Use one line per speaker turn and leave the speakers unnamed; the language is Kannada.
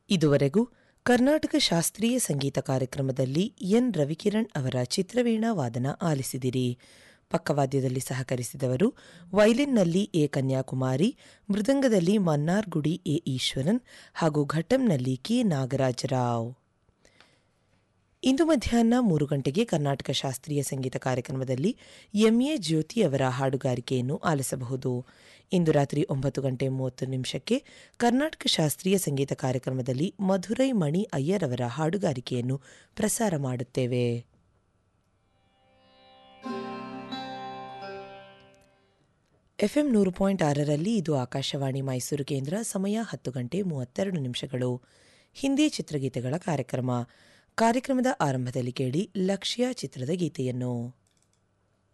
ಇದುವರೆಗೂ ಕರ್ನಾಟಕ ಶಾಸ್ತ್ರೀಯ ಸಂಗೀತ ಕಾರ್ಯಕ್ರಮದಲ್ಲಿ ಎನ್ ರವಿಕಿರಣ್ ಅವರ ಚಿತ್ರವೀಣಾ ವಾದನ ಆಲಿಸಿದಿರಿ ಪಕ್ಕವಾದ್ಯದಲ್ಲಿ ಸಹಕರಿಸಿದವರು ವೈಲಿನ್ನಲ್ಲಿ ಎ ಕನ್ಯಾಕುಮಾರಿ ಮೃದಂಗದಲ್ಲಿ ಮನ್ನಾರ್ಗುಡಿ ಎ ಈಶ್ವರನ್ ಹಾಗೂ ಘಟ್ಟಂನಲ್ಲಿ ಕೆ ನಾಗರಾಜರಾವ್ ಇಂದು ಮಧ್ಯಾಹ್ನ ಮೂರು ಗಂಟೆಗೆ ಕರ್ನಾಟಕ ಶಾಸ್ತ್ರೀಯ ಸಂಗೀತ ಕಾರ್ಯಕ್ರಮದಲ್ಲಿ ಎಂಎ ಜ್ಯೋತಿ ಅವರ ಹಾಡುಗಾರಿಕೆಯನ್ನು ಆಲಿಸಬಹುದು ಇಂದು ರಾತ್ರಿ ಒಂಬತ್ತು ಗಂಟೆ ಮೂವತ್ತು ನಿಮಿಷಕ್ಕೆ ಕರ್ನಾಟಕ ಶಾಸ್ತ್ರೀಯ ಸಂಗೀತ ಕಾರ್ಯಕ್ರಮದಲ್ಲಿ ಮಧುರೈ ಮಣಿ ಅಯ್ಯರ್ ಅವರ ಹಾಡುಗಾರಿಕೆಯನ್ನು ಪ್ರಸಾರ ಮಾಡುತ್ತೇವೆ ಎಫ್ಎಂ ನೂರು ಪಾಯಿಂಟ್ ಆರರಲ್ಲಿ ಇದು ಆಕಾಶವಾಣಿ ಮೈಸೂರು ಕೇಂದ್ರ ಸಮಯ ಹತ್ತು ಗಂಟೆ ಮೂವತ್ತೆರಡು ನಿಮಿಷಗಳು ಹಿಂದಿ ಚಿತ್ರಗೀತೆಗಳ ಕಾರ್ಯಕ್ರಮ ಕಾರ್ಯಕ್ರಮದ ಆರಂಭದಲ್ಲಿ ಕೇಳಿ ಲಕ್ಷ್ಯ ಚಿತ್ರದ ಗೀತೆಯನ್ನು